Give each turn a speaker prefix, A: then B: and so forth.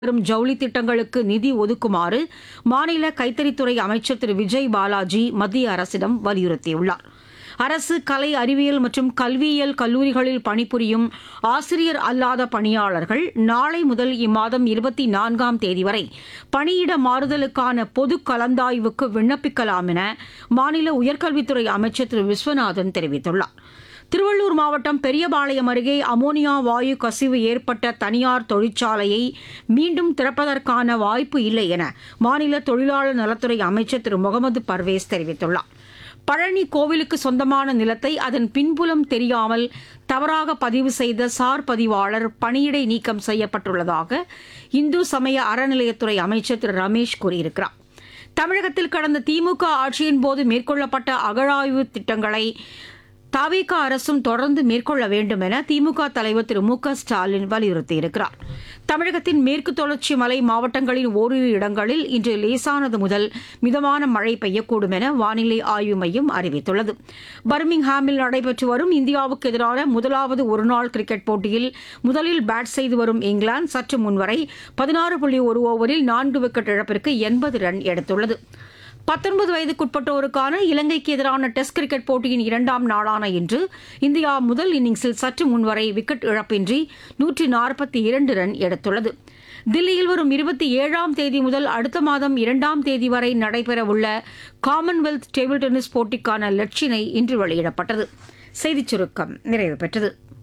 A: வரும் ஜவுளி திட்டங்களுக்கு நிதி ஒதுக்குமாறு மாநில கைத்தறித்துறை அமைச்சர் திரு விஜய் பாலாஜி மத்திய அரசிடம் வலியுறுத்தியுள்ளார் அரசு கலை அறிவியல் மற்றும் கல்வியியல் கல்லூரிகளில் பணிபுரியும் ஆசிரியர் அல்லாத பணியாளர்கள் நாளை முதல் இம்மாதம் இருபத்தி நான்காம் தேதி வரை பணியிட மாறுதலுக்கான பொது கலந்தாய்வுக்கு விண்ணப்பிக்கலாம் என மாநில உயர்கல்வித்துறை அமைச்சர் திரு விஸ்வநாதன் தெரிவித்துள்ளார் திருவள்ளூர் மாவட்டம் பெரியபாளையம் அருகே அமோனியா வாயு கசிவு ஏற்பட்ட தனியார் தொழிற்சாலையை மீண்டும் திறப்பதற்கான வாய்ப்பு இல்லை என மாநில தொழிலாளர் நலத்துறை அமைச்சர் திரு முகமது பர்வேஸ் தெரிவித்துள்ளார் பழனி கோவிலுக்கு சொந்தமான நிலத்தை அதன் பின்புலம் தெரியாமல் தவறாக பதிவு செய்த சார் பதிவாளர் பணியிடை நீக்கம் செய்யப்பட்டுள்ளதாக இந்து சமய அறநிலையத்துறை அமைச்சர் திரு ரமேஷ் கூறியிருக்கிறார் தமிழகத்தில் கடந்த திமுக ஆட்சியின் போது மேற்கொள்ளப்பட்ட அகழாய்வு திட்டங்களை தவிக அரசும் தொடர்ந்து மேற்கொள்ள வேண்டும் என திமுக தலைவர் திரு மு க ஸ்டாலின் வலியுறுத்தியிருக்கிறார் தமிழகத்தின் மேற்கு தொடர்ச்சி மலை மாவட்டங்களின் ஓரிரு இடங்களில் இன்று லேசானது முதல் மிதமான மழை பெய்யக்கூடும் என வானிலை ஆய்வு மையம் அறிவித்துள்ளது பர்மிங்ஹாமில் நடைபெற்று வரும் இந்தியாவுக்கு எதிரான முதலாவது ஒருநாள் கிரிக்கெட் போட்டியில் முதலில் பேட் செய்து வரும் இங்கிலாந்து சற்று முன்வரை பதினாறு புள்ளி ஒரு ஓவரில் நான்கு விக்கெட் இழப்பிற்கு எண்பது ரன் எடுத்துள்ளது பத்தொன்பது வயதுக்குட்பட்டோருக்கான இலங்கைக்கு எதிரான டெஸ்ட் கிரிக்கெட் போட்டியின் இரண்டாம் நாளான இன்று இந்தியா முதல் இன்னிங்ஸில் சற்று முன்வரை விக்கெட் இழப்பின்றி நூற்றி நாற்பத்தி இரண்டு ரன் எடுத்துள்ளது தில்லியில் வரும் இருபத்தி ஏழாம் தேதி முதல் அடுத்த மாதம் இரண்டாம் தேதி வரை நடைபெறவுள்ள காமன்வெல்த் டேபிள் டென்னிஸ் போட்டிக்கான லட்சினை இன்று வெளியிடப்பட்டது செய்திச் சுருக்கம் நிறைவு பெற்றது